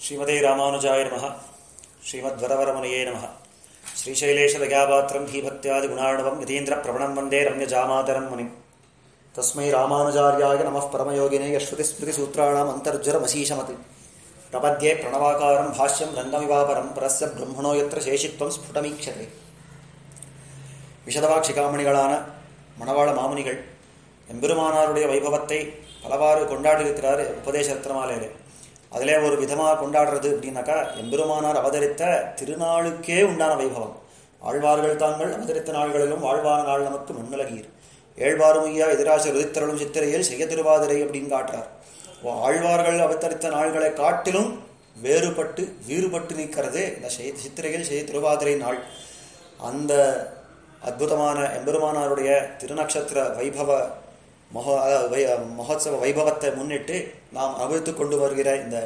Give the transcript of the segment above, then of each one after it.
ஸ்ரீமதே ராமானுஜாய நம ஸ்ரீமத்வரவரமுனையே நம ஸ்ரீசைலேஷதயாபாத்திரம் ஹீபக்தியாதிகுணார்ணவம் யதீந்திர பிரவணம் வந்தே ரம்யஜாமாதரம் முனிம் தஸ்மை ராமானுஜாரியாய நமः பரமயோகினே யஸ்ருதிஸ்மிருதிசூத்ராणाम् अन्तर्ज्वरमशीशमत् प्रपद्ये प्रणवाकारं भाष्यं रङ्गमिवापरं परस्य ब्रह्मणो यत्र சேஷித்வம் ஸ்புடமீட்சதே விஷதவாட்சிகாமணிகளான மணவாள மாமுனிகள் எம்பெருமானாருடைய வைபவத்தை பலவாறு கொண்டாடியிருக்கிறார் உபதேச ரத்னமாலையிலே அதிலே ஒரு விதமாக கொண்டாடுறது அப்படின்னாக்கா எம்பெருமானார் அவதரித்த திருநாளுக்கே உண்டான வைபவம் ஆழ்வார்கள் தாங்கள் அவதரித்த நாள்களிலும் வாழ்வான நாள் நமக்கு மண்ணுலகீர் ஏழ்வாறுமையா எதிராசர் உதித்தரலும் சித்திரையில் செய்ய திருவாதிரை அப்படின்னு காட்டுறார் ஓ, ஆழ்வார்கள் அவதரித்த நாள்களை காட்டிலும் வேறுபட்டு வீறுபட்டு நிற்கிறது இந்த செய்- சித்திரையில் செய்ய திருவாதிரை நாள் அந்த அற்புதமான எம்பெருமானாருடைய திருநக்ஷத்திர வைபவ மகோ அதாவது வை- மகோத்சவ வைபவத்தை முன்னிட்டு நாம் அனுபவித்துக் கொண்டு வருகிற இந்த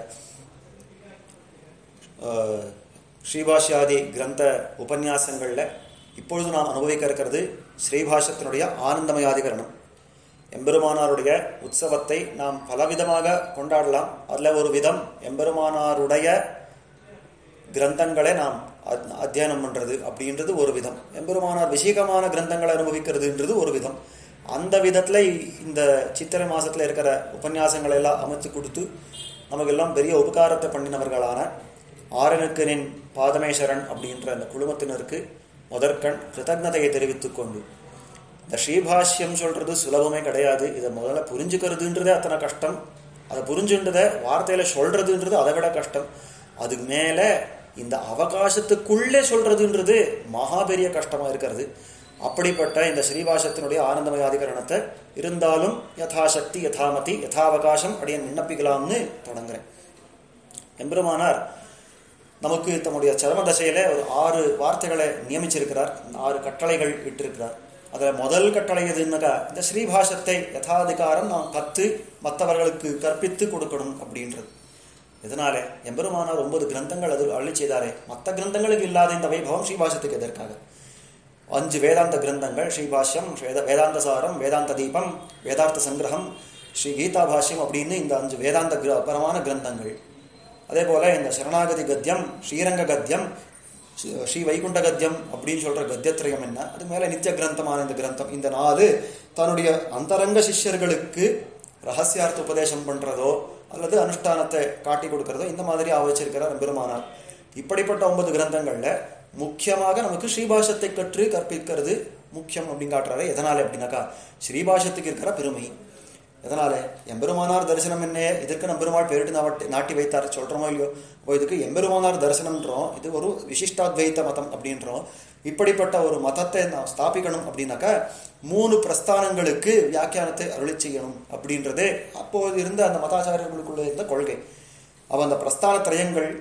அஹ், ஸ்ரீபாஷ்யாதி கிரந்த உபன்யாசங்களில் இப்பொழுது நாம் அனுபவிக்க இருக்கிறது ஸ்ரீபாஷத்தினுடைய ஆனந்தமயாதிகரணம் எம்பெருமானாருடைய உற்சவத்தை நாம் பலவிதமாக கொண்டாடலாம் அதில் ஒரு விதம் எம்பெருமானாருடைய கிரந்தங்களை நாம் அத்- அத்தியனம் பண்றது அப்படின்றது ஒரு விதம் எம்பெருமானார் விசேகமான கிரந்தங்களை அனுபவிக்கிறதுன்றது ஒரு விதம் அந்த விதத்துல இந்த சித்திரை மாசத்துல இருக்கிற உபன்யாசங்களை எல்லாம் அமைச்சு கொடுத்து நமக்கெல்லாம் பெரிய உபகாரத்தை பண்ணினவர்களான ஆரணுக்கனின் பாதமேஸ்வரன் அப்படின்ற அந்த குழுமத்தினருக்கு முதற்கண் கிருதஜதையை தெரிவித்துக் கொண்டு இந்த ஸ்ரீபாஷ்யம் சொல்றது சுலபமே கிடையாது இதை முதல்ல புரிஞ்சுக்கிறதுன்றதே அத்தனை கஷ்டம் அதை புரிஞ்சுன்றதை வார்த்தையில சொல்றதுன்றது அதை விட கஷ்டம் அதுக்கு மேல இந்த அவகாசத்துக்குள்ளே சொல்றதுன்றது மகா பெரிய கஷ்டமா இருக்கிறது அப்படிப்பட்ட இந்த ஸ்ரீபாஷத்தினுடைய ஆனந்தமயாதிகரணத்தை இருந்தாலும் யதாசக்தி யதாமதி யதாவகாசம் அப்படின்னு விண்ணப்பிக்கலாம்னு தொடங்குறேன் எம்பெருமானார் நமக்கு தம்முடைய சரம தசையில ஒரு ஆறு வார்த்தைகளை நியமிச்சிருக்கிறார் ஆறு கட்டளைகள் இட்டிருக்கிறார் அதுல முதல் கட்டளை எதுன்னாக்கா இந்த ஸ்ரீபாஷத்தை யதாதிகாரம் நாம் கத்து மற்றவர்களுக்கு கற்பித்து கொடுக்கணும் அப்படின்றது இதனால எம்பெருமானார் ஒன்பது கிரந்தங்கள் அது அள்ளி செய்தாரே மற்ற கிரந்தங்களுக்கு இல்லாத இந்த வைபவம் ஸ்ரீபாஷத்துக்கு எதற்காக அஞ்சு வேதாந்த கிரந்தங்கள் ஸ்ரீபாஷ்யம் வேத வேதாந்த சாரம் வேதாந்த தீபம் வேதார்த்த சங்கிரகம் ஸ்ரீ கீதா பாஷ்யம் அப்படின்னு இந்த அஞ்சு வேதாந்த கிர- பரமான கிரந்தங்கள் அதே போல இந்த சரணாகதி கத்தியம் ஸ்ரீரங்க கத்தியம் ஸ்ரீ- ஸ்ரீ வைகுண்ட கத்தியம் அப்படின்னு சொல்ற கத்தியத்ரயம் என்ன அது மேல நித்திய கிரந்தமான இந்த கிரந்தம் இந்த நாலு தன்னுடைய அந்தரங்க சிஷ்யர்களுக்கு ரகசியார்த்த உபதேசம் பண்றதோ அல்லது அனுஷ்டானத்தை காட்டி கொடுக்கறதோ இந்த மாதிரி ஆவச்சிருக்கிறார் பெருமானார் இப்படிப்பட்ட ஒன்பது கிரந்தங்கள்ல முக்கியமாக நமக்கு ஸ்ரீபாஷத்தை கற்று கற்பிக்கிறது முக்கியம் அப்படின்னு காட்டுறாரு எதனால அப்படின்னாக்கா ஸ்ரீபாஷத்துக்கு இருக்கிற பெருமை எதனால எம்பெருமானார் தரிசனம் என்ன இதற்கு நம்பெருமாள் பேரிட்டு நாவட்டி நாட்டி வைத்தார் சொல்றோமோ இல்லையோ இப்போ இதுக்கு எம்பெருமானார் தரிசனம்ன்றோம் இது ஒரு விசிஷ்டாத்வைத்த மதம் அப்படின்றோம் இப்படிப்பட்ட ஒரு மதத்தை நாம் ஸ்தாபிக்கணும் அப்படின்னாக்கா மூணு பிரஸ்தானங்களுக்கு வியாக்கியானத்தை அருளி செய்யணும் அப்படின்றது அப்போது இருந்த அந்த மதாச்சாரியர்களுக்குள்ள இருந்த கொள்கை அவ அந்த பிரஸ்தான திரயங்கள்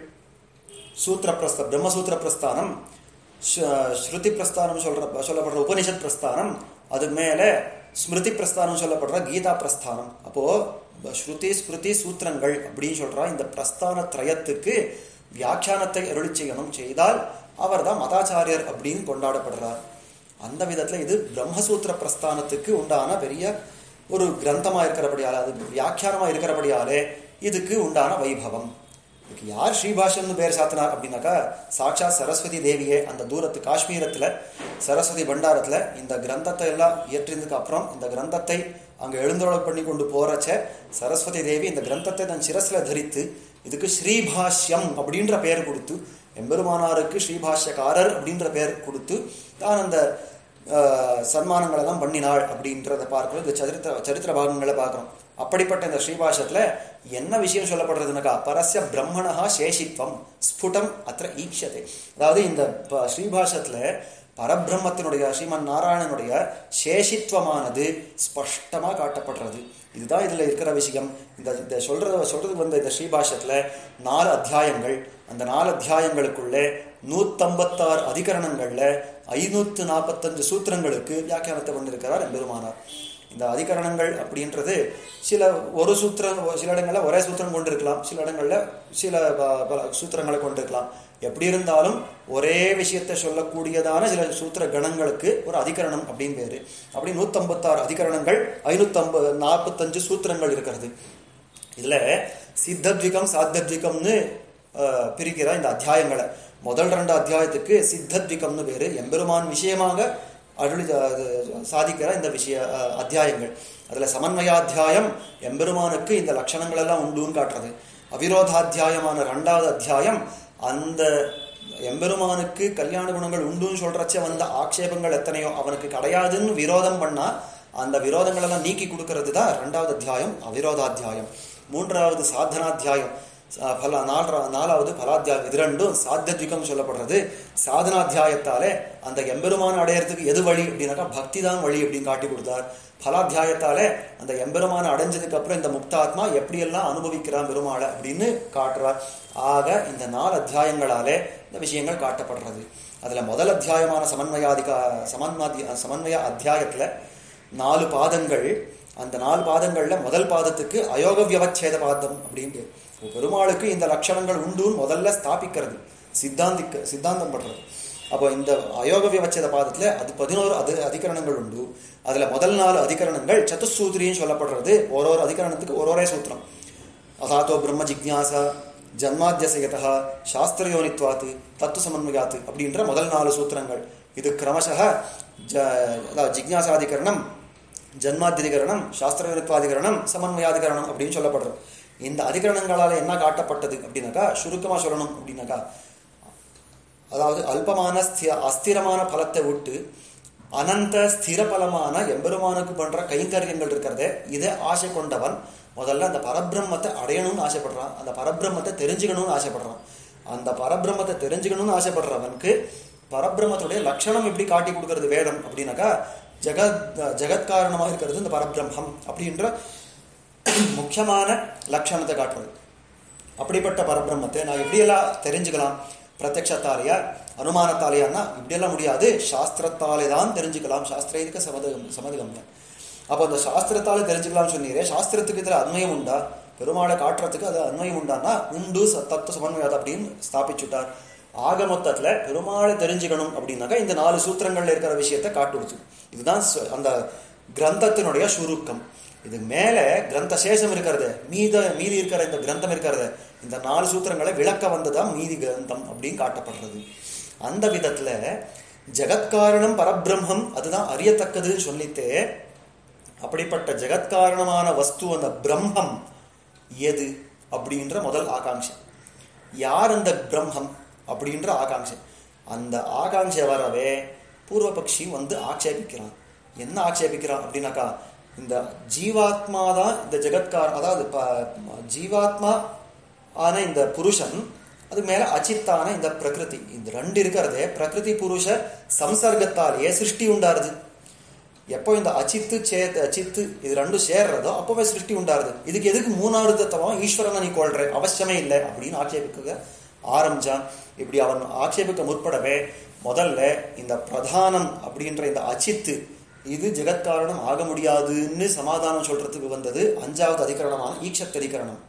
சூத்திர பிரஸ்த பிரம்மசூத்திர பிரஸ்தானம் ஸ்ரு- ஸ்ருதி பிரஸ்தானம் சொல்ற சொல்லப்படுற உபனிஷத் பிரஸ்தானம் அது மேல ஸ்மிருதி பிரஸ்தானம் சொல்லப்படுற கீதா பிரஸ்தானம் அப்போ ஸ்ருதி ஸ்மிருதி சூத்திரங்கள் அப்படின்னு சொல்ற இந்த பிரஸ்தான திரயத்துக்கு வியாக்கியானத்தை அருளி செய்யணும் செய்தால் அவர்தான் மதாச்சாரியர் அப்படின்னு கொண்டாடப்படுறார் அந்த விதத்துல இது பிரம்மசூத்திர பிரஸ்தானத்துக்கு உண்டான பெரிய ஒரு கிரந்தமா இருக்கிறபடியால அது வியாக்கியானமா இருக்கிறபடியாலே இதுக்கு உண்டான வைபவம் இதுக்கு யார் ஸ்ரீபாஷன்னு பேர் சாத்தினார் அப்படின்னாக்கா சாட்சாத் சரஸ்வதி தேவியே அந்த தூரத்து காஷ்மீரத்துல சரஸ்வதி பண்டாரத்துல இந்த கிரந்தத்தை எல்லாம் இயற்றினதுக்கு அப்புறம் இந்த கிரந்தத்தை அங்க எழுந்தருளை பண்ணி கொண்டு போறச்ச சரஸ்வதி தேவி இந்த கிரந்தத்தை தன் சிரஸ்ல தரித்து இதுக்கு ஸ்ரீபாஷ்யம் அப்படின்ற பெயர் கொடுத்து எம்பெருமானாருக்கு ஸ்ரீபாஷ்யக்காரர் அப்படின்ற பெயர் கொடுத்து தான் அந்த ஆஹ், சன்மானங்கள் எல்லாம் பண்ணினாள் அப்படின்றத பார்க்கிறோம் இந்த சரித்திர சரித்திர பாகங்களை பார்க்கிறோம் அப்படிப்பட்ட இந்த ஸ்ரீபாஷத்துல என்ன விஷயம் சொல்லப்படுறதுனாக்கா பரஸ்ய பிரம்மணஹா சேஷித்வம் ஸ்புடம் அത്ര ஈக்ஷதே அதாவது இந்த ப- ஸ்ரீபாஷத்துல பரபிரம்மத்தினுடைய ஸ்ரீமன் நாராயணனுடைய சேஷித்வமானது ஸ்பஷ்டமா காட்டப்படுறது இதுதான் இதுல இருக்கிற விஷயம் இந்த இந்த சொல்ற சொல்றது வந்த இந்த ஸ்ரீபாஷத்துல நாலு அத்தியாயங்கள் அந்த நாலு அத்தியாயங்களுக்குள்ளே நூத்தம்பத்தாறு அதிகரணங்கள்ல ஐநூத்து நாற்பத்தஞ்சு சூத்திரங்களுக்கு வியாக்கியானத்தை கொண்டிருக்கிறார் எம்பெருமானார் இந்த அதிகரணங்கள் அப்படின்றது சில ஒரு சூத்திரம் சில இடங்கள்ல ஒரே சூத்திரம் கொண்டிருக்கலாம் சில இடங்கள்ல சில ப- பல சூத்திரங்களை கொண்டிருக்கலாம் எப்படி இருந்தாலும் ஒரே விஷயத்தை சொல்லக்கூடியதான சில சூத்திர கணங்களுக்கு ஒரு அதிகரணம் அப்படின்னு பேரு அப்படி நூத்தம்பத்தாறு அதிகரணங்கள் ஐநூத்தம்பது நாற்பத்தஞ்சு சூத்திரங்கள் இருக்கிறது இதுல சித்தத்விகம் சாத்தத்விகம்னு அஹ், பிரிக்கிறார் இந்த அத்தியாயங்களை முதல் ரெண்டு அத்தியாயத்துக்கு சித்தத்விகம்னு பேரு எம்பெருமான் விஷயமாக அருளி அஹ், சாதிக்கிற இந்த விஷய அஹ், அத்தியாயங்கள் அதுல சமன்வயாத்தியாயம் எம்பெருமானுக்கு இந்த லட்சணங்கள் எல்லாம் உண்டுன்னு காட்டுறது அவிரோதாத்தியாயமான ரெண்டாவது அத்தியாயம் அந்த எம்பெருமானுக்கு கல்யாண குணங்கள் உண்டுன்னு சொல்றச்ச வந்த ஆக்ஷேபங்கள் எத்தனையோ அவனுக்கு கிடையாதுன்னு விரோதம் பண்ணா அந்த விரோதங்கள் எல்லாம் நீக்கி கொடுக்கறது தான் ரெண்டாவது அத்தியாயம் அவிரோதாத்தியாயம் மூன்றாவது சாதனாத்தியாயம் ச- பல நாலா நாலாவது பலாத்தியாயம் இது ரெண்டும் சாத்தியத்விகம் சொல்லப்படுறது சாதனாத்தியாயத்தாலே அந்த எம்பெருமான அடையறதுக்கு எது வழி அப்படின்னாக்கா பக்தி தான் வழி அப்படின்னு காட்டி கொடுத்தார் பலாத்தியாயத்தாலே அந்த எம்பெருமான அடைஞ்சதுக்கு அப்புறம் இந்த முக்தாத்மா எப்படியெல்லாம் அனுபவிக்கிறான் பெருமாளை அப்படின்னு காட்டுறார் ஆக இந்த நாலு அத்தியாயங்களாலே இந்த விஷயங்கள் காட்டப்படுறது அதுல முதல் அத்தியாயமான சமன்வயாதிகா சமன்மாதி சமன்வய அத்தியாயத்துல நாலு பாதங்கள் அந்த நாலு பாதங்கள்ல முதல் பாதத்துக்கு அயோக வியவச்சேத பாதம் அப்படின்னு பேரு. ஒரு பெருமாளுக்கு இந்த லட்சணங்கள் உண்டுன்னு முதல்ல ஸ்தாபிக்கிறது சித்தாந்திக்க சித்தாந்தம் பண்றது அப்போ இந்த அயோக வியவச்சேத பாதத்துல அது பதினோரு அது அதிகரணங்கள் உண்டு அதுல முதல் நாலு அதிகரணங்கள் சத்துசூத்திரின்னு சொல்லப்படுறது ஒரு ஒரு அதிகரணத்துக்கு ஒரு ஒரே சூத்திரம் அதாத்தோ பிரம்ம ஜிக்ஞாசா ஜன்மாத்தியசயதா சாஸ்திரயோனித்வாத்து தத்துவ சமன்வயாத்து அப்படின்ற முதல் நாலு சூத்திரங்கள் இது கிரமசः ஜ அதாவது ஜிக்ஞாசாதிகரணம் ஜன்மாத்தியதிகரணம் சாஸ்திரயோனித்வாதிகரணம் சமன்வயாதிகரணம் அப்படின்னு சொல்லப்படுறது இந்த அதிகரணங்களால என்ன காட்டப்பட்டது அப்படின்னாக்கா சுருக்கமா சொல்லணும் அப்படின்னாக்கா அதாவது அல்பமான ஸ்தி அஸ்திரமான பலத்தை விட்டு அனந்த ஸ்திர பலமான எம்பெருமானுக்கு பண்ற கைங்கரியங்கள் இருக்கிறதே இதை ஆசை கொண்டவன் முதல்ல அந்த பரபிரம்மத்தை அடையணும்னு ஆசைப்படுறான் அந்த பரபிரம்மத்தை தெரிஞ்சுக்கணும்னு ஆசைப்படுறான் அந்த பரபிரம்மத்தை தெரிஞ்சுக்கணும்னு ஆசைப்படுறவனுக்கு பரபிரம்மத்துடைய லட்சணம் எப்படி காட்டி கொடுக்கறது வேதம் அப்படின்னாக்கா ஜெகத் ஜெகத்காரணமாக இருக்கிறது இந்த பரபிரம்மம் அப்படின்ற முக்கியமான லட்சணத்தை காட்டுறது அப்படிப்பட்ட பரபிரம்மத்தை நான் எப்படியெல்லாம் தெரிஞ்சுக்கலாம் பிரத்யக்ஷத்தாலேயா அனுமானத்தாலேயான்னா இப்படியெல்லாம் முடியாது சாஸ்திரத்தாலே தான் தெரிஞ்சுக்கலாம் சாஸ்திரத்துக்கு சமதகம் சமதகம்யம் அப்போ அந்த சாஸ்திரத்தாலே தெரிஞ்சுக்கலாம்னு சொன்னீரே சாஸ்திரத்துக்கு இதில் அன்மயம் உண்டா பெருமாளை காட்டுறதுக்கு அது அன்மயம் உண்டான்னா உண்டு ச- தத்துவ சமன்வயம் அப்படின்னு ஸ்தாபிச்சுட்டார் ஆக மொத்தத்துல பெருமாளை தெரிஞ்சுக்கணும் அப்படின்னாக்கா இந்த நாலு சூத்திரங்கள்ல இருக்கிற விஷயத்தை காட்டுடுச்சு இதுதான் சு- அந்த கிரந்தத்தினுடைய சுருக்கம் இது மேல கிரந்த சேஷம் இருக்கிறது மீத மீதி இருக்கிற இந்த கிரந்தம் இருக்கிறது இந்த நாலு சூத்திரங்களை விளக்க வந்ததான் மீதி கிரந்தம் அப்படின்னு காட்டப்படுறது அந்த விதத்துல ஜெகத்காரணம் பரபிரம்மம் அதுதான் அறியத்தக்கதுன்னு சொல்லிட்டு அப்படிப்பட்ட ஜெகத்காரணமான வஸ்து அந்த பிரம்மம் எது அப்படின்ற முதல் ஆகாங்ஷை யார் அந்த பிரம்மம் அப்படின்ற ஆகாங்ஷை அந்த ஆகாங்ஷை வரவே பூர்வபக்ஷி வந்து ஆக்ஷேபிக்கிறான் என்ன ஆக்ஷேபிக்கிறான் அப்படின்னாக்கா இந்த ஜீவாத்மா தான் இந்த ஜெகத்கார் அதாவது ப- ஜீவாத்மா ஆன இந்த புருஷன் அது மேல அச்சித்தான இந்த பிரகிருதி இந்த ரெண்டு இருக்கிறதே பிரகிருதி புருஷ சம்சர்க்கத்தாலேயே சிருஷ்டி உண்டாருது எப்போ இந்த அச்சித்து சேத் அச்சித்து இது ரெண்டும் சேர்றதோ அப்பவே சிருஷ்டி உண்டாருது இதுக்கு எதுக்கு மூணாவது தத்துவம் ஈஸ்வரனை நீ கொள்ற அவசியமே இல்லை அப்படின்னு ஆட்சேபிக்க ஆரம்பிச்சான் இப்படி அவன் ஆட்சேபிக்க முற்படவே முதல்ல இந்த பிரதானம் அப்படின்ற இந்த அச்சித்து இது ஜெகத்காரணம் ஆக முடியாதுன்னு சமாதானம் சொல்றதுக்கு வந்தது அஞ்சாவது அதிகரணமான ஈக்ஷத் அதிகரணம்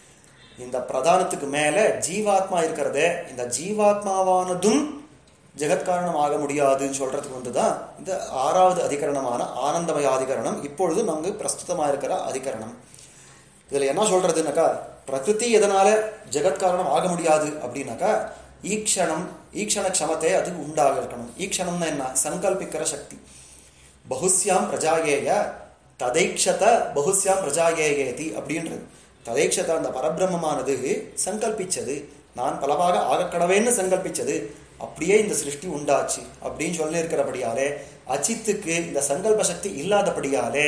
இந்த பிரதானத்துக்கு மேல ஜீவாத்மா இருக்கிறதே இந்த ஜீவாத்மாவானதும் ஜெகத்காரணம் ஆக முடியாதுன்னு சொல்றதுக்கு வந்துதான் இந்த ஆறாவது அதிகரணமான ஆனந்தமய அதிகரணம் இப்பொழுது நமக்கு பிரஸ்துதமா இருக்கிற அதிகரணம் இதுல என்ன சொல்றதுனாக்கா பிரகிருதி எதனால ஜெகத்காரணம் ஆக முடியாது அப்படின்னாக்கா ஈக்ஷணம் ஈக்ஷண க்ஷமத்தை அது உண்டாக இருக்கணும் ஈக்ஷணம்னா என்ன சங்கல்பிக்கிற சக்தி பகுஸ்யாம் பிரஜாயேய ததைக்ஷத பகுஸ்யாம் பிரஜாயேயேதி அப்படின்றது ததைக்ஷத அந்த பரபிரம்மமானது சங்கல்பிச்சது நான் பலவாக ஆகக்கடவேன்னு சங்கல்பிச்சது அப்படியே இந்த சிருஷ்டி உண்டாச்சு அப்படின்னு சொல்லி இருக்கிறபடியாலே அச்சித்துக்கு இந்த சங்கல்ப சக்தி இல்லாதபடியாலே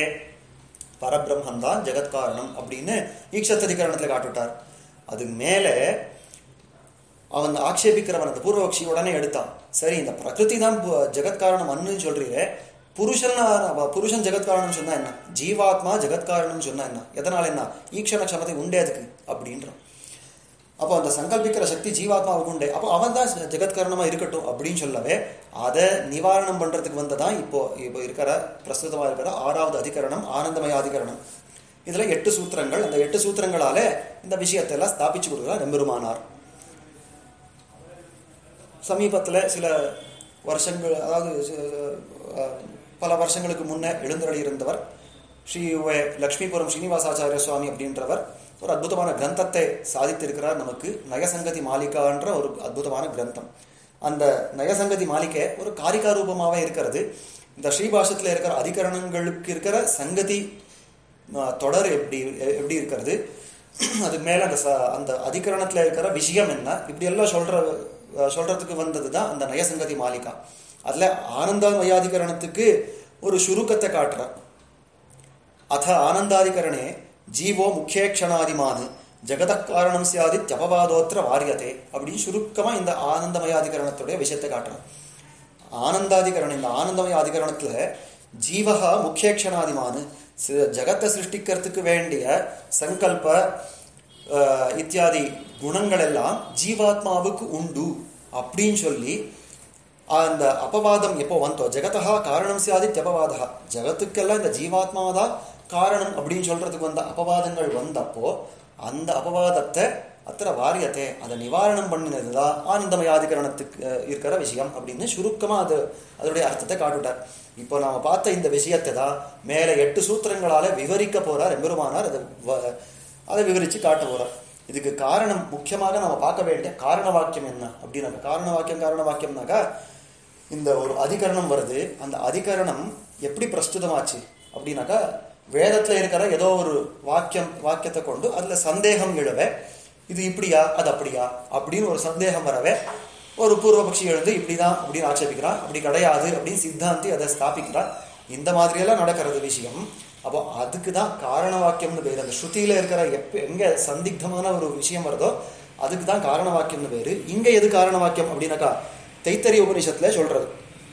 பரபிரம்மன் தான் ஜெகத்காரணம் அப்படின்னு ஈக்ஷத்ததிகரணத்துல காட்டுட்டார் அதுக்கு மேலே அவன் ஆக்ஷேபிக்கிறவன் அந்த பூர்வபக்ஷி உடனே எடுத்தான் சரி இந்த பிரகிருதி தான் பு- ஜெகத்காரணம் அண்ணுன்னு சொல்றீரே புருஷன் அவ- புருஷன் ஜெகத்காரணம் சொன்னா என்ன ஜீவாத்மா ஜெகத்காரணம் சொன்னா என்ன எதனால என்ன ஈக்ஷண க்ஷமத்தை உண்டே அதுக்கு அப்படின்றான் அப்போ அந்த சங்கல்பிக்கிற சக்தி ஜீவாத்மாவுக்கு உண்டே அப்போ அவன் தான் ஜெகத்காரணமா இருக்கட்டும் அப்படின்னு சொல்லவே அதை நிவாரணம் பண்றதுக்கு வந்ததான் இப்போ இப்போ இருக்கிற பிரஸ்துதமா இருக்கிற ஆறாவது அதிகரணம் ஆனந்தமய அதிகரணம் இதுல எட்டு சூத்திரங்கள் அந்த எட்டு சூத்திரங்களால இந்த விஷயத்தை எல்லாம் ஸ்தாபிச்சு கொடுக்குறார் எம்பெருமானார் சமீபத்துல சில வருஷங்கள் அதாவது சி- அஹ், பல வருஷங்களுக்கு முன்னே எழுந்தருளி இருந்தவர் ஸ்ரீ வே- லக்ஷ்மிபுரம் ஸ்ரீனிவாசாச்சாரிய சுவாமி அப்படின்றவர் ஒரு அற்புதமான கிரந்தத்தை சாதித்திருக்கிறார் நமக்கு நயசங்கதி மாலிகான்ற ஒரு அற்புதமான கிரந்தம் அந்த நயசங்கதி மாளிகை ஒரு காரிகா ரூபமாகவே இருக்கிறது இந்த ஸ்ரீபாஷத்தில் இருக்கிற அதிகரணங்களுக்கு இருக்கிற சங்கதி அஹ், தொடர் எப்படி எப்படி இருக்கிறது அதுக்கு மேல அந்த ச- அந்த அதிகரணத்துல இருக்கிற விஷயம் என்ன இப்படி எல்லாம் சொல்ற அஹ், சொல்றதுக்கு வந்தது தான் அந்த நயசங்கதி மாலிகா அதுல ஆனந்தமயாதிகரணத்துக்கு ஒரு சுருக்கத்தை காட்டுற அத ஆனந்தாதிகரணே ஜீவோ முக்கிய க்ஷணாதிமான் ஜெகத காரணம் சியாதி ஜபவாதோத்திர வாரியதே அப்படின்னு சுருக்கமா இந்த ஆனந்தமயாதிகரணத்துடைய விஷயத்தை காட்டுறான் ஆனந்தாதிகரணம் இந்த ஆனந்தமய அதிகரணத்துல ஜீவகா முக்கிய க்ஷணாதிமான் சி- ஜகத்தை சிருஷ்டிக்கிறதுக்கு வேண்டிய சங்கல்ப அஹ், இத்தியாதி குணங்கள் எல்லாம் ஜீவாத்மாவுக்கு உண்டு அப்படின்னு சொல்லி அந்த அபவாதம் எப்போ வந்தோ ஜெகதா காரணம் சியாதி அபவாதா ஜகத்துக்கெல்லாம் இந்த ஜீவாத்மாதான் காரணம் அப்படின்னு சொல்றதுக்கு வந்த அபவாதங்கள் வந்தப்போ அந்த அபவாதத்தை அத்தனை வாரியத்தை அதை நிவாரணம் பண்ணினதுதான் ஆனந்தமயாதிகரணத்துக்கு அஹ், இருக்கிற விஷயம் அப்படின்னு சுருக்கமா அது அதோடைய அர்த்தத்தை காட்டுட்டார் இப்போ நாம பார்த்த இந்த விஷயத்தை தான் மேல எட்டு சூத்திரங்களால விவரிக்க போறார் எம்பெருமானார் அதை வ- அதை விவரிச்சு காட்ட போறார் இதுக்கு காரணம் முக்கியமாக நாம பார்க்க வேண்டிய காரண வாக்கியம் என்ன அப்படின்னாக்கா காரண வாக்கியம் காரண வாக்கியம்னாக்கா இந்த ஒரு அதிகரணம் வருது அந்த அதிகரணம் எப்படி பிரஸ்துதமாச்சு அப்படின்னாக்கா வேதத்துல இருக்கிற ஏதோ ஒரு வாக்கியம் வாக்கியத்தை கொண்டு அதுல சந்தேகம் எழுவே இது இப்படியா அது அப்படியா அப்படின்னு ஒரு சந்தேகம் வரவே ஒரு பூர்வபக்ஷி எழுந்து இப்படிதான் அப்படின்னு ஆட்சேபிக்கிறான் அப்படி கிடையாது அப்படின்னு சித்தாந்தி அதை ஸ்தாபிக்கிறான் இந்த மாதிரியெல்லாம் நடக்கிறது விஷயம் அப்போ அதுக்கு தான் காரண வாக்கியம்னு பேர் அந்த ஸ்ருதியில இருக்கிற எப்ப எங்க சந்திக்தமான ஒரு விஷயம் வருதோ அதுக்கு தான் காரண வாக்கியம்னு பேரு இங்க எது காரண வாக்கியம் அப்படின்னாக்கா தைத்தரிய உபனிஷத்துல சொல்றது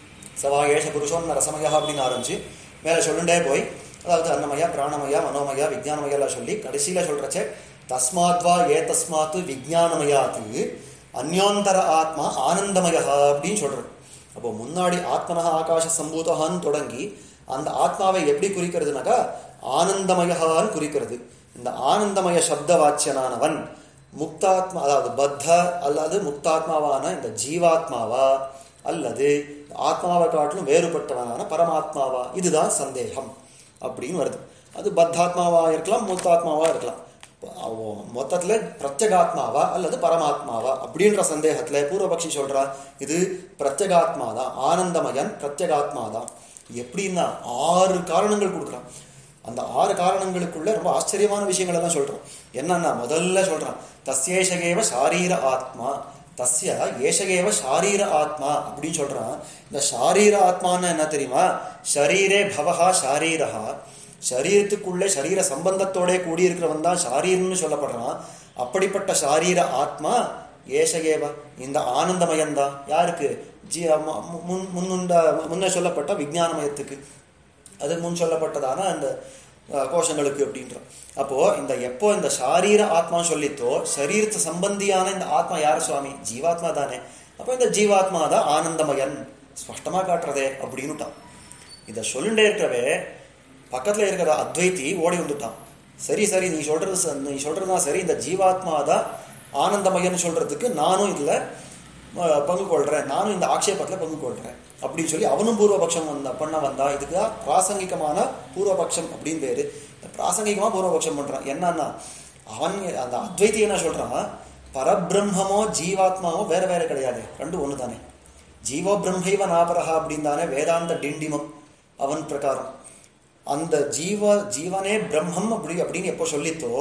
சவா ஏஷ புருஷோன்ன ரசமயா அப்படின்னு ஆரம்பிச்சு மேலே சொல்லுண்டே போய் அதாவது அன்னமயா பிராணமயா மனோமயா விஜயானமயெல்லாம் சொல்லி கடைசியில சொல்றச்சே தஸ்மாத்வா ஏ தஸ்மாத்து விஜயானமயாத்து அந்யோந்தர ஆத்மா ஆனந்தமயா அப்படின்னு சொல்றது அப்போ முன்னாடி ஆத்மனஹ ஆகாச சம்பூதகான்னு தொடங்கி அந்த ஆத்மாவை எப்படி குறிக்கிறதுனாக்கா ஆனந்தமயகான்னு குறிக்கிறது இந்த ஆனந்தமய சப்த வாச்சியனானவன் முக்தாத்மா அதாவது பத்த அல்லது முக்தாத்மாவான இந்த ஜீவாத்மாவா அல்லது ஆத்மாவை காட்டிலும் வேறுபட்டவனான பரமாத்மாவா இதுதான் சந்தேகம் அப்படின்னு வருது அது பத்தாத்மாவா இருக்கலாம் முக்தாத்மாவா இருக்கலாம் அவ- மொத்தத்துல பிரத்யகாத்மாவா அல்லது பரமாத்மாவா அப்படின்ற சந்தேகத்துல பூர்வபக்ஷி சொல்றா இது பிரத்யகாத்மா தான் ஆனந்தமயன் பிரத்யகாத்மா தான் எப்படின்னா ஆறு காரணங்கள் கொடுக்குறான் அந்த ஆறு காரணங்களுக்குள்ள ரொம்ப ஆச்சரியமான விஷயங்கள் எல்லாம் சொல்றான் என்னன்னா முதல்ல சொல்றான் தஸ்யேஷகேவ சாரீர ஆத்மா தஸ்ய ஏஷகேவ சாரீர ஆத்மா அப்படின்னு சொல்றான் இந்த சாரீர ஆத்மான்னு என்ன தெரியுமா ஷரீரே பவஹா ஷாரீரஹா சரீரத்துக்குள்ளே சரீர சம்பந்தத்தோட கூடியிருக்கிறவன் தான் ஷாரீரன்னு சொல்லப்படுறான் அப்படிப்பட்ட ஷாரீர ஆத்மா ஏஷகேவ இந்த ஆனந்தமயம் தான் யாருக்கு ஜி மு- முன் முன்னுண்ட முன்ன சொல்லப்பட்ட விஞ்ஞானமயத்துக்கு அது முன் சொல்லப்பட்டதான அந்த அஹ், கோஷங்களுக்கு அப்படின்றோம் அப்போ இந்த எப்போ இந்த சாரீர ஆத்மா சொல்லித்தோ சரீரத்து சம்பந்தியான இந்த ஆத்மா யார் சுவாமி ஜீவாத்மா தானே அப்போ இந்த ஜீவாத்மா தான் ஆனந்தமயன் ஸ்பஷ்டமா காட்டுறதே அப்படின்னுட்டான் இதை சொல்லிண்டே இருக்கவே பக்கத்துல இருக்கிற அத்வைத்தி ஓடி வந்துட்டான் சரி சரி நீ சொல்றது ச- நீ சொல்றதுதான் சரி இந்த ஜீவாத்மா தான் ஆனந்தமயன்னு சொல்றதுக்கு நானும் இதுல அஹ், பங்கு கொள்றேன் நானும் இந்த ஆக்ஷேபத்துல பங்கு கொள்றேன் அப்படின்னு சொல்லி அவனும் பூர்வபக்ஷம் வந்தா பண்ண வந்தா இதுக்கு தான் பிராசங்கிகமான பூர்வபக்ஷம் அப்படின்னு பேரு இந்த பிராசங்கிகமா பூர்வபக்ஷம் பண்றான் என்னன்னா அவன் அந்த அத்வைத்தி என்ன சொல்றான் பரபிரம்மமோ ஜீவாத்மாவோ வேற வேற கிடையாது ரெண்டும் ஒண்ணு தானே ஜீவோ பிரம்மைவ நாபரஹா அப்படின்னு தானே வேதாந்த டிண்டிமம் அவன் பிரகாரம் அந்த ஜீவ ஜீவனே பிரம்மம் அப்படி அப்படின்னு எப்போ சொல்லித்தோ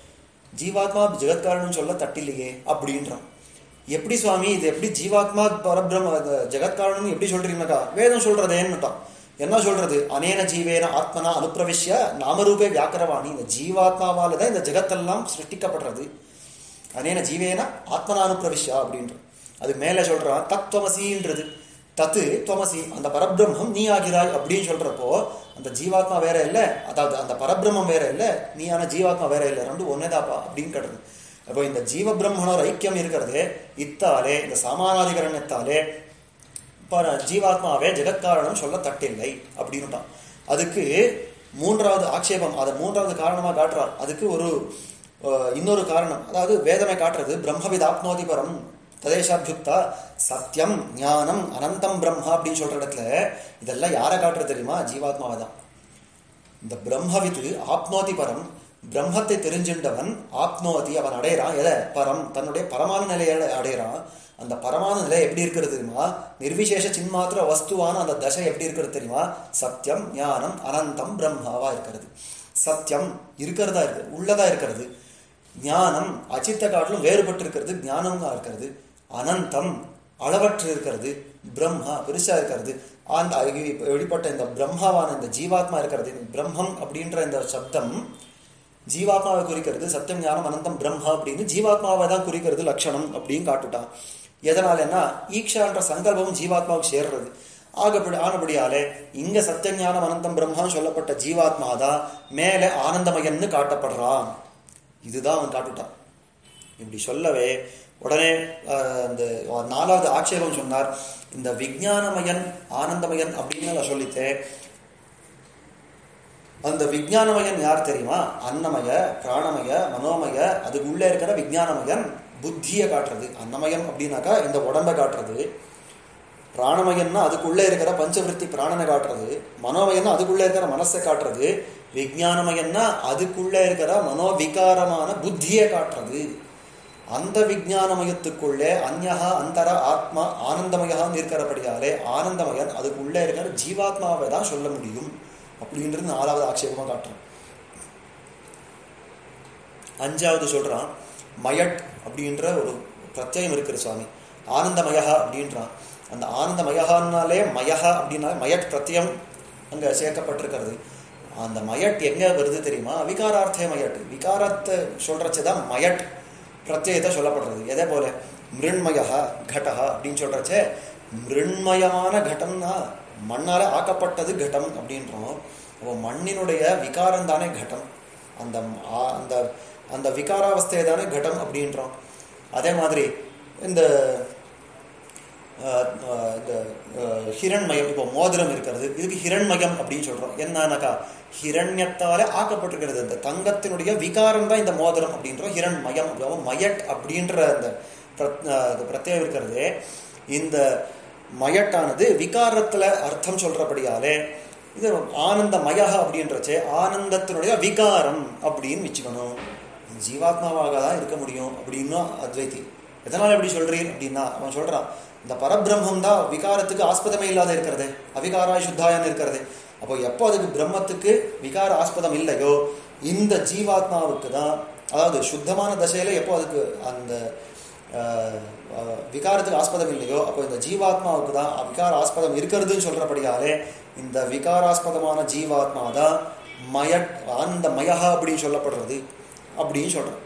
ஜீவாத்மா ஜெகத்காரணம் சொல்ல தட்டில்லையே அப்படின்றான் எப்படி சுவாமி இது எப்படி ஜீவாத்மா பரபிரம்ம அது ஜெகத்காரணம் எப்படி சொல்றீங்கக்கா வேதம் சொல்றதேன்னுட்டான் என்ன சொல்றது அனேன ஜீவேன ஆத்மனா அனுப்பிரவிஷ்ய நாமரூபே வியாக்கரவாணி இந்த ஜீவாத்மாவால தான் இந்த ஜெகத்தெல்லாம் சிருஷ்டிக்கப்படுறது அனேன ஜீவேன ஆத்மனா அனுப்பிரவிஷ்யா அப்படின்ற அது மேலே சொல்றான் தத்துவமசின்றது தத்து துவமசி அந்த பரபிரம்மம் நீ ஆகிறாய் அப்படின்னு சொல்றப்போ அந்த ஜீவாத்மா வேற இல்லை அதாவது அந்த பரபிரம்மம் வேற இல்லை நீயான ஜீவாத்மா வேற இல்லை ரெண்டும் ஒன்னேதாப்பா அப்படின்னு கட்டுறது அப்போ இந்த ஜீவ பிரம்மனோர் ஐக்கியம் இருக்கிறது இத்தாலே இந்த சாமானாதிகரணத்தாலே பர ஜீவாத்மாவே ஜெகத்காரணம் சொல்ல தட்டில்லை அப்படின்னுட்டான் அதுக்கு மூன்றாவது ஆக்ஷேபம் அதை மூன்றாவது காரணமா காட்டுறார் அதுக்கு ஒரு அஹ், இன்னொரு காரணம் அதாவது வேதமே காட்டுறது பிரம்மவித் ஆப்னோதி பரம் ததேஷாபியுக்தா சத்தியம் ஞானம் அனந்தம் பிரம்மா அப்படின்னு சொல்ற இடத்துல இதெல்லாம் யாரை காட்டுறது தெரியுமா ஜீவாத்மாவை தான் இந்த பிரம்மவித்து ஆப்னோதி பரம் பிரம்மத்தை தெரிஞ்சின்றவன் ஆப்னோதி அவன் அடையறான் எதை பரம் தன்னுடைய பரமான நிலையை அடையறான் அந்த பரமான நிலை எப்படி இருக்கிறது தெரியுமா நிர்விசேஷ சின்மாத்திர வஸ்துவான அந்த தசை எப்படி இருக்கிறது தெரியுமா சத்தியம் ஞானம் அனந்தம் பிரம்மாவா இருக்கிறது சத்தியம் இருக்கிறதா இருக்கு உள்ளதா இருக்கிறது ஞானம் அச்சித்த காட்டிலும் வேறுபட்டு இருக்கிறது ஞானம்గా இருக்கிறது அனந்தம் அளவற்று இருக்கிறது பிரம்மா பெருசா இருக்கிறது அந்த வெளிப்பட்ட இந்த பிரம்மாவான இந்த ஜீவாத்மா இருக்கிறது இந்த பிரம்மம் அப்படின்ற இந்த சப்தம் ஜீவாத்மாவை குறிக்கிறது சத்தியம் ஞானம் அனந்தம் பிரம்மா அப்படின்னு ஜீவாத்மாவை தான் குறிக்கிறது லட்சணம் அப்படின்னு காட்டுட்டான் எதனாலன்னா ஈக்ஷான்ற சங்கல்பம் ஜீவாத்மாவுக்கு சேர்றது ஆகப்படி ஆனபடியாலே இங்க சத்திய ஞானம் அனந்தம் பிரம்மான்னு சொல்லப்பட்ட ஜீவாத்மா தான் மேலே ஆனந்தமயன்னு காட்டப்படுறான் இதுதான் அவன் காட்டுட்டான் இப்படி சொல்லவே உடனே அஹ், இந்த நாலாவது ஆட்சேபம் சொன்னார் இந்த விஞ்ஞானமயன் ஆனந்தமயன் அப்படின்னு நான் சொல்லித்தேன் அந்த விஞ்ஞானமயன் யார் தெரியுமா அன்னமய பிராணமய மனோமய அதுக்கு உள்ளே இருக்கிற விஞ்ஞானமயன் புத்தியை காட்டுறது அன்னமயம் அப்படின்னாக்கா இந்த உடம்பை காட்டுறது பிராணமயன்னா அதுக்குள்ளே இருக்கிற பஞ்சவிருத்தி பிராணனை காட்டுறது மனோமயன்னா அதுக்குள்ளே இருக்கிற மனசை காட்டுறது விஞ்ஞானமயன்னா அதுக்குள்ளே இருக்கிற மனோவிகாரமான புத்தியை காட்டுறது அந்த விஞ்ஞானமயத்துக்குள்ளே அந்யகா அந்தர ஆத்மா ஆனந்தமயான்னு இருக்கிறபடியாலே ஆனந்தமயன் அதுக்குள்ளே இருக்கிற ஜீவாத்மாவை தான் சொல்ல முடியும் அப்படின்றது நாலாவது ஆட்சேபமா காட்டுறான் அஞ்சாவது சொல்றான் மயட் அப்படின்ற ஒரு பிரத்யயம் இருக்கிற சுவாமி ஆனந்தமயா அப்படின்றான் அந்த ஆனந்தமயகான்னாலே மயஹா அப்படின்னா மயட் பிரத்யம் அங்க சேர்க்கப்பட்டிருக்கிறது அந்த மயட் எங்க வருது தெரியுமா விகாரார்த்தே மயட் விகாரத்தை சொல்றச்சுதான் மயட் பிரத்யயத்தை சொல்லப்படுறது எதே போல மிருண்மயா கடஹா அப்படின்னு சொல்றச்சே மிருண்மயமான கடம்னா மண்ணால ஆக்கப்பட்டது கடம் அப்படின்றோம் அப்போ மண்ணினுடைய விகாரம் தானே கடம் அந்த ஆ- அந்த அந்த விகாராவஸ்தையை தானே கடம் அப்படின்றோம் அதே மாதிரி இந்த அஹ், அஹ், இந்த அஹ், ஹிரண்மயம் இப்போ மோதிரம் இருக்கிறது இதுக்கு ஹிரண்மயம் அப்படின்னு சொல்றோம் என்னன்னாக்கா ஹிரண்யத்தாலே ஆக்கப்பட்டிருக்கிறது இந்த தங்கத்தினுடைய விகாரம் தான் இந்த மோதிரம் அப்படின்றோம் ஹிரண்மயம் அப்படி மயட் அப்படின்ற அந்த பிரத்- அஹ், இந்த பிரத்யேகம் இருக்கிறது இந்த மயட்டானது விகாரத்துல அர்த்தம் சொல்றபடியாலே இது ஆனந்த மயா அப்படின்றச்சே ஆனந்தத்தினுடைய விகாரம் அப்படின்னு வச்சுக்கணும் ஜீவாத்மாவாக தான் இருக்க முடியும் அப்படின்னு அத்வைத்தி எதனால எப்படி சொல்றீர் அப்படின்னா அவன் சொல்றான் இந்த பரபிரம்மம் தான் விகாரத்துக்கு ஆஸ்பதமே இல்லாத இருக்கிறது அவிகாராய் சுத்தாயன்னு இருக்கிறது அப்போ எப்போ அதுக்கு பிரம்மத்துக்கு விகார ஆஸ்பதம் இல்லையோ இந்த ஜீவாத்மாவுக்கு தான் அதாவது சுத்தமான தசையில எப்போ அதுக்கு அந்த ஆஹ், ஆஹ், விகாரத்துக்கு ஆஸ்பதம் இல்லையோ அப்போ இந்த ஜீவாத்மாவுக்கு தான் விகார ஆஸ்பதம் இருக்கிறதுன்னு சொல்றபடியாலே இந்த விகாராஸ்பதமான ஜீவாத்மா தான் மயட் ஆனந்த மயஹா அப்படின்னு சொல்லப்படுறது அப்படின்னு சொல்றோம்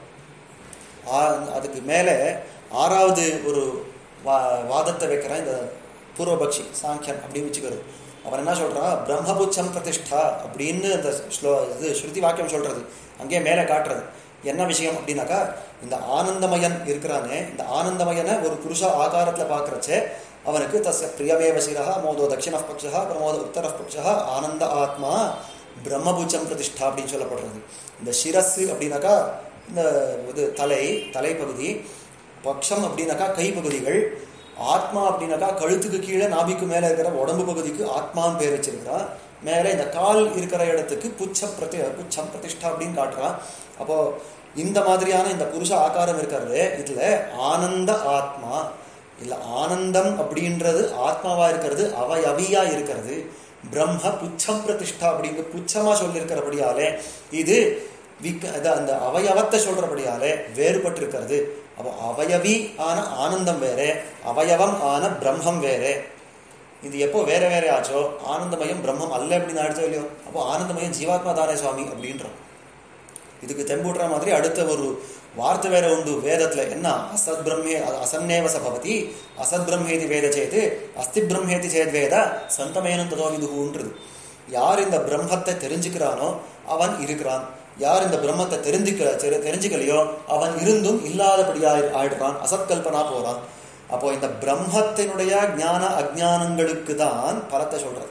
ஆ- அதுக்கு மேலே ஆறாவது ஒரு வா வாதத்தை வைக்கிறான் இந்த பூர்வபக்ஷி சாங்கியன் அப்படின்னு வச்சுக்கிறது அவன் என்ன சொல்றான் பிரம்மபுச்சம் பிரதிஷ்டா அப்படின்னு அந்த ஸ்லோ இது ஸ்ருதி வாக்கியம் சொல்றது அங்கேயே மேலே காட்டுறது என்ன விஷயம் அப்படின்னாக்கா இந்த ஆனந்தமயன் இருக்கிறானே இந்த ஆனந்தமயனை ஒரு புருஷ ஆகாரத்துல பார்க்கறச்சே அவனுக்கு தஸ்ய பிரியமேவ சிரா மோதோ தட்சிண பக்ஷா பிரமோத உத்தர பக்ஷா ஆனந்த ஆத்மா பிரம்மபுச்சம் பிரதிஷ்டா அப்படின்னு சொல்லப்படுறது இந்த சிரஸ் அப்படின்னாக்கா இந்த இது தலை தலைப்பகுதி பக்ஷம் அப்படின்னாக்கா கைப்பகுதிகள் ஆத்மா அப்படின்னாக்கா கழுத்துக்கு கீழே நாபிக்கு மேலே இருக்கிற உடம்பு பகுதிக்கு ஆத்மான்னு பேர் வச்சிருக்கிறான் மேலே இந்த கால் இருக்கிற இடத்துக்கு புச்சம் பிரதி புச்சம் பிரதிஷ்டா அப்படின்னு காட்டுறான் அப்போ இந்த மாதிரியான இந்த புருஷ ஆகாரம் இருக்கிறது இதுல ஆனந்த ஆத்மா இல்ல ஆனந்தம் அப்படின்றது ஆத்மாவா இருக்கிறது அவயவியா இருக்கிறது பிரம்ம புச்சம் பிரதிஷ்டா அப்படிங்கிற புச்சமா சொல்லியிருக்கிறபடியாலே இது விக் அது அந்த அவயவத்தை சொல்றபடியாலே வேறுபட்டு இருக்கிறது அப்போ அவயவி ஆன ஆனந்தம் வேற அவயவம் ஆன பிரம்மம் வேற இது எப்போ வேற வேற ஆச்சோ ஆனந்தமயம் பிரம்மம் அல்ல அப்படின்னு ஆயிடுச்சோ இல்லையோ அப்போ ஆனந்தமயம் ஜீவாத்மா தானே சுவாமி அப்படின்றோம் இதுக்கு தெம்பூட்டுற மாதிரி அடுத்த ஒரு வார்த்தை வேற உண்டு வேதத்துல என்ன அசத் பிரம்மே அசன்னேவ சபவதி அசத் பிரம்மேதி வேத சேது அஸ்தி பிரம்மேதி சேத் வேத சந்தமேனும் ததோ விதுகுன்றது யார் இந்த பிரம்மத்தை தெரிஞ்சுக்கிறானோ அவன் இருக்கிறான் யார் இந்த பிரம்மத்தை தெரிஞ்சுக்க தெரி- தெரிஞ்சுக்கலையோ அவன் இருந்தும் இல்லாதபடியா ஆயிடுறான் அசத்கல்பனா போறான் அப்போ இந்த பிரம்மத்தினுடைய ஞான அஜ்ஞானங்களுக்கு தான் பலத்தை சொல்றது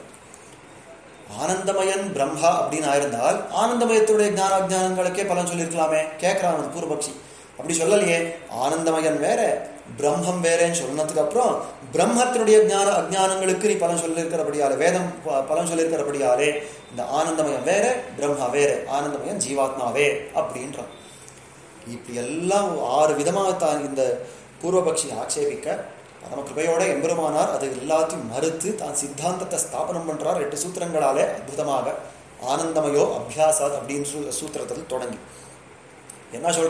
ஆனந்தமயன் பிரம்மா அப்படின்னு ஆயிருந்தால் ஆனந்தமயத்துடைய ஞான அஜ்ஞானங்களுக்கே பலன் சொல்லியிருக்கலாமே கேட்கிறான் அவன் பூர்வபக்ஷி அப்படி சொல்லலையே ஆனந்தமயன் வேற பிரம்மம் வேறேன்னு சொன்னதுக்கு அப்புறம் பிரம்மத்தினுடைய ஞான அஜ்ஞானங்களுக்கு நீ பலன் சொல்லியிருக்கிறபடியாலே வேதம் ப- பலன் சொல்லியிருக்கிறபடியாலே இந்த ஆனந்தமயம் வேற பிரம்மா வேற ஆனந்தமயம் ஜீவாத்மாவே அப்படின்றான் இப்படி எல்லாம் ஆறு விதமாக தான் இந்த பூர்வபக்ஷி ஆட்சேபிக்க பரம கிருபையோட எம்பெருமானார் அது எல்லாத்தையும் மறுத்து தான் சித்தாந்தத்தை ஸ்தாபனம் பண்றார் எட்டு சூத்திரங்களாலே அற்புதமாக ஆனந்தமயோ அபியாசாத் அப்படின்னு சூ- சூத்திரத்தில் தொடங்கி என்ன சொல்ற